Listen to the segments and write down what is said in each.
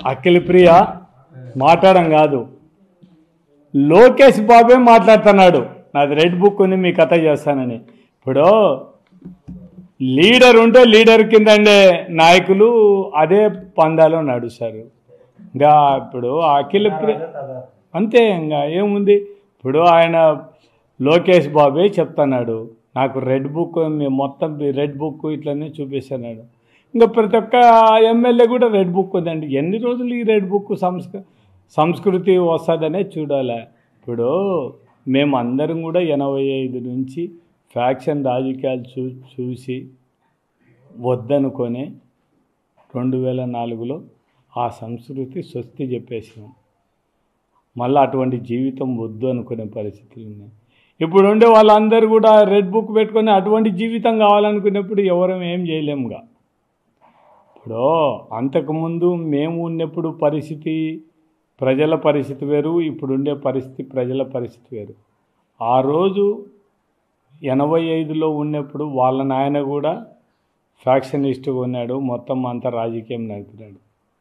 అఖిల ప్రియ మాట్లాడడం కాదు లోకేష్ బాబే మాట్లాడుతున్నాడు నాది రెడ్ బుక్ ఉంది మీ కథ చేస్తానని ఇప్పుడు లీడర్ ఉంటే లీడర్ కింద ఉండే నాయకులు అదే పందాలో నడుస్తారు ఇంకా ఇప్పుడు అఖిల ప్రియ అంతే ఇంకా ఏముంది ఇప్పుడు ఆయన లోకేష్ బాబే చెప్తున్నాడు నాకు రెడ్ బుక్ మీ మొత్తం రెడ్ బుక్ ఇట్లనే చూపిస్తున్నాడు ఇంకా ప్రతి ఒక్క ఎమ్మెల్యే కూడా రెడ్ బుక్ ఉందండి ఎన్ని రోజులు ఈ రెడ్ బుక్ సంస్క సంస్కృతి వస్తుందనే చూడాలి ఇప్పుడు మేము అందరం కూడా ఎనభై ఐదు నుంచి ఫ్యాక్షన్ రాజకీయాలు చూ చూసి వద్దనుకొని రెండు వేల నాలుగులో ఆ సంస్కృతి స్వస్తి చెప్పేసినాం మళ్ళీ అటువంటి జీవితం వద్దు అనుకునే పరిస్థితులు ఉన్నాయి ఇప్పుడు ఉండే వాళ్ళందరూ కూడా రెడ్ బుక్ పెట్టుకొని అటువంటి జీవితం కావాలనుకున్నప్పుడు ఎవరం ఏం చేయలేముగా ఇప్పుడు అంతకుముందు మేము ఉన్నప్పుడు పరిస్థితి ప్రజల పరిస్థితి వేరు ఇప్పుడు ఉండే పరిస్థితి ప్రజల పరిస్థితి వేరు ఆ రోజు ఎనభై ఐదులో ఉన్నప్పుడు వాళ్ళ నాయన కూడా ఫ్యాక్షనిస్ట్గా ఉన్నాడు మొత్తం అంతా రాజకీయం నడిపినాడు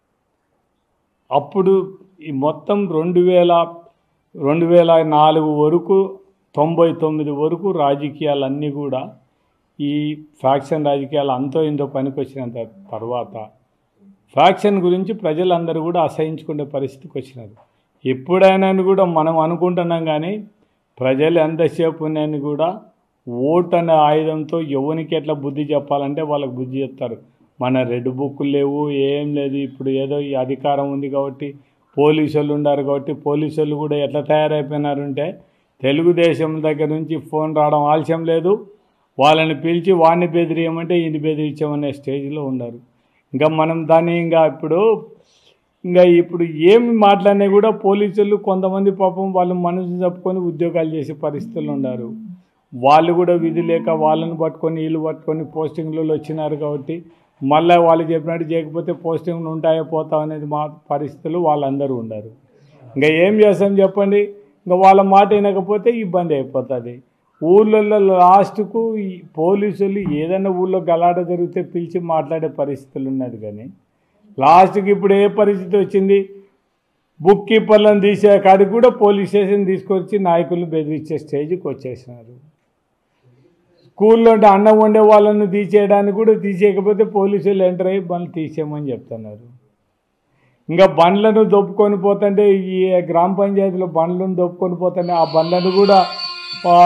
అప్పుడు ఈ మొత్తం రెండు వేల రెండు వేల నాలుగు వరకు తొంభై తొమ్మిది వరకు రాజకీయాలన్నీ కూడా ఈ ఫ్యాక్షన్ రాజకీయాలు అంతో ఇంతో పనికొచ్చినంత తర్వాత ఫ్యాక్షన్ గురించి ప్రజలందరూ కూడా అసహించుకునే పరిస్థితికి వచ్చినారు ఎప్పుడైనా కూడా మనం అనుకుంటున్నాం కానీ ప్రజలు ఎంతసేపు ఉన్నాయని కూడా ఓట్ అనే ఆయుధంతో ఎవరికి ఎట్లా బుద్ధి చెప్పాలంటే వాళ్ళకి బుద్ధి చెప్తారు మన రెడ్ బుక్కులు లేవు ఏం లేదు ఇప్పుడు ఏదో ఈ అధికారం ఉంది కాబట్టి పోలీసు వాళ్ళు ఉన్నారు కాబట్టి పోలీసు వాళ్ళు కూడా ఎట్లా తయారైపోయినారంటే తెలుగుదేశం దగ్గర నుంచి ఫోన్ రావడం ఆలస్యం లేదు వాళ్ళని పిలిచి వాడిని బెదిరియమంటే ఈయన బెదిరించామనే స్టేజ్లో ఉన్నారు ఇంకా మనం దాన్ని ఇంకా ఇప్పుడు ఇంకా ఇప్పుడు ఏమి మాట్లాడినా కూడా పోలీసులు కొంతమంది పాపం వాళ్ళు మనసు చెప్పుకొని ఉద్యోగాలు చేసే పరిస్థితులు ఉన్నారు వాళ్ళు కూడా విధి లేక వాళ్ళని పట్టుకొని వీళ్ళు పట్టుకొని పోస్టింగ్లలో వచ్చినారు కాబట్టి మళ్ళీ వాళ్ళు చెప్పినట్టు చేయకపోతే పోస్టింగ్లు ఉంటాయో పోతాం అనేది మా పరిస్థితులు వాళ్ళందరూ ఉన్నారు ఇంకా ఏం చేస్తాం చెప్పండి ఇంకా వాళ్ళ మాట వినకపోతే ఇబ్బంది అయిపోతుంది ఊళ్ళల్లో లాస్ట్కు ఈ పోలీసులు ఏదైనా ఊళ్ళో గలాట జరిగితే పిలిచి మాట్లాడే పరిస్థితులు ఉన్నది కానీ లాస్ట్కి ఇప్పుడు ఏ పరిస్థితి వచ్చింది బుక్ కీపర్లను తీసే కాడికి కూడా పోలీస్ స్టేషన్ తీసుకొచ్చి నాయకులు బెదిరించే స్టేజ్కి వచ్చేసినారు స్కూల్లో ఉంటే అన్నం వండే వాళ్ళను తీసేయడానికి కూడా తీసేయకపోతే పోలీసులు ఎంటర్ అయ్యి బండ్లు తీసేయమని చెప్తున్నారు ఇంకా బండ్లను దొప్పుకొని పోతుంటే ఈ గ్రామ పంచాయతీలో బండ్లను దొప్పుకొని పోతుంటే ఆ బండ్లను కూడా ఆ,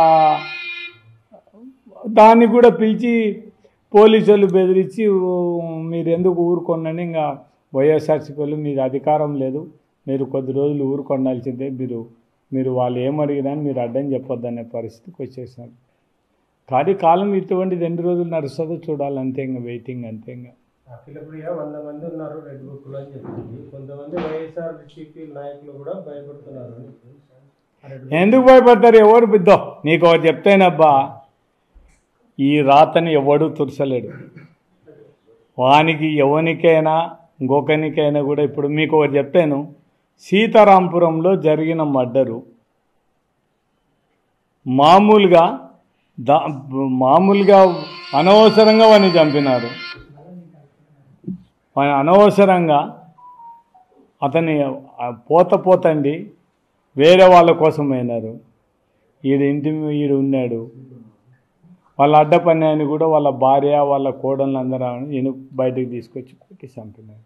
దాన్ని కూడా పిలిచి పోలీసు వాళ్ళు బెదిరించి "ఓ, మీరు ఎందుకు ఊరుకోండి ఇంకా వైఎస్ఆర్సీపీ వాళ్ళు మీది అధికారం లేదు మీరు కొద్ది రోజులు ఊరుకొండాల్సిందే మీరు మీరు వాళ్ళు ఏమడిగినా మీరు అడ్డం చెప్పొద్దనే పరిస్థితికి వచ్చేసినారు కానీ కాలం ఇటువంటిది ఎన్ని రోజులు నడుస్తుందో చూడాలి అంతే ఇంకా వెయిటింగ్ అంతే ఇంకా అఖిలప్రియ వంద మంది ఉన్నారు రెడ్ బుక్ లో అని చెప్పింది కొంతమంది వైఎస్ఆర్ సిపి నాయకులు కూడా భయపడుతున్నారు అని. ఆ రెడ్ బుక్ ఎందుకు భయపడతారు ఎవరు బిద్దో నీకు ఒకటి చెప్తేనబ్బా ఈ రాతని ఎవడు తురసలేడు వానికి ఎవనికైనా ఇంకొకనికైనా కూడా ఇప్పుడు మీకు ఒకటి చెప్తాను సీతారాంపురంలో జరిగిన మర్డరు మామూలుగా దా మామూలుగా అనవసరంగా వాడిని చంపినారు వాని అనవసరంగా అతన్ని ఆ పోత పోతండి వేరే వాళ్ళ కోసం అయినారు ఈడు ఇంటి మీ- ఈడు ఉన్నాడు వాళ్ళ అడ్డపన్నాయని కూడా వాళ్ళ భార్య వాళ్ళ కోడళ్ళు అందరూ ఈయన బయటకు తీసుకొచ్చి కొట్టి చంపినారు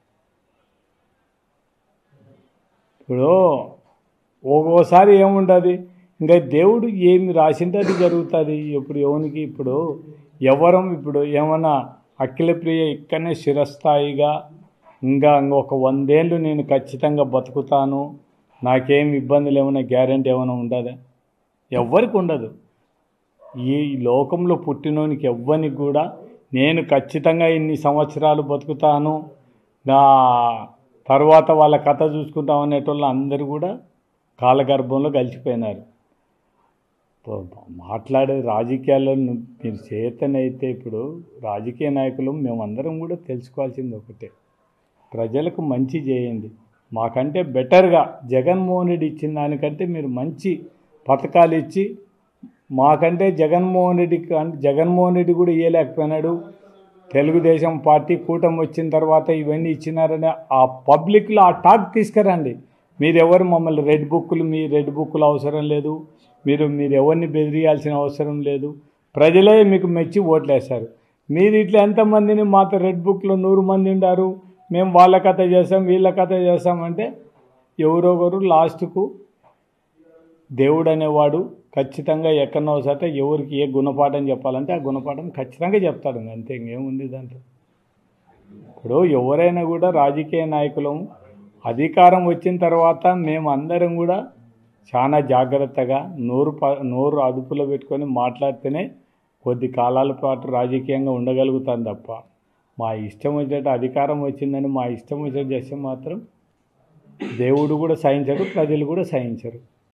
ఇప్పుడు ఒక్కోసారి ఏముంటుంది ఇంకా దేవుడు ఏమి రాసింటే అది జరుగుతుంది ఇప్పుడు ఎవనికి ఇప్పుడు ఎవరం ఇప్పుడు ఏమన్నా అఖిలప్రియ ఇక్కడనే చిరస్థాయిగా ఇంకా ఇంకొక వందేళ్ళు నేను ఖచ్చితంగా బతుకుతాను నాకేం ఇబ్బందులు ఏమైనా గ్యారెంటీ ఏమైనా ఉండదా ఎవ్వరికి ఉండదు ఈ లోకంలో పుట్టినోనికి ఎవ్వనికి కూడా నేను ఖచ్చితంగా ఇన్ని సంవత్సరాలు బతుకుతాను నా తర్వాత వాళ్ళ కథ చూసుకుంటాం అనేటోళ్ళు అందరూ కూడా కాలగర్భంలో కలిసిపోయినారు ప- మాట్లాడే రాజకీయాల్లో ను- మీరు చేతనైతే ఇప్పుడు రాజకీయ నాయకులు మేమందరం కూడా తెలుసుకోవాల్సింది ఒకటే ప్రజలకు మంచి చేయండి మాకంటే బెటర్గా జగన్మోహన్ రెడ్డి ఇచ్చిన దానికంటే మీరు మంచి పథకాలు ఇచ్చి మాకంటే జగన్మోహన్ రెడ్డికి అంటే జగన్మోహన్ రెడ్డి కూడా ఇవ్వలేకపోయినాడు తెలుగుదేశం పార్టీ కూటమి వచ్చిన తర్వాత ఇవన్నీ ఇచ్చినారని ఆ పబ్లిక్లో ఆ టాక్ తీసుకురండి మీరు ఎవరు మమ్మల్ని రెడ్ బుక్కులు మీ రెడ్ బుక్కులు అవసరం లేదు మీరు మీరు ఎవరిని బెదిరియాల్సిన అవసరం లేదు ప్రజలే మీకు మెచ్చి ఓట్లేశారు మీరు ఇట్లా ఎంతమందిని మాతో రెడ్ బుక్లో నూరు మంది ఉండారు మేము వాళ్ళ కథ చేస్తాం వీళ్ళ కథ చేస్తామంటే ఎవరొకరు లాస్ట్కు దేవుడు అనేవాడు ఖచ్చితంగా ఎక్కడో సట ఎవరికి ఏ గుణపాఠం చెప్పాలంటే ఆ గుణపాఠం ఖచ్చితంగా చెప్తాడు ఇంక అంతే ఇంకేముంది దాంట్లో ఇప్పుడు ఎవరైనా కూడా రాజకీయ నాయకులం అధికారం వచ్చిన తర్వాత మేము అందరం కూడా చాలా జాగ్రత్తగా నోరు ప నోరు అదుపులో పెట్టుకొని మాట్లాడితేనే కొద్ది కాలాల పాటు రాజకీయంగా ఉండగలుగుతాం తప్ప మా ఇష్టం వచ్చేట అధికారం వచ్చిందని మా ఇష్టం వచ్చేట చేస్తే మాత్రం దేవుడు కూడా సహించడు ప్రజలు కూడా సహించరు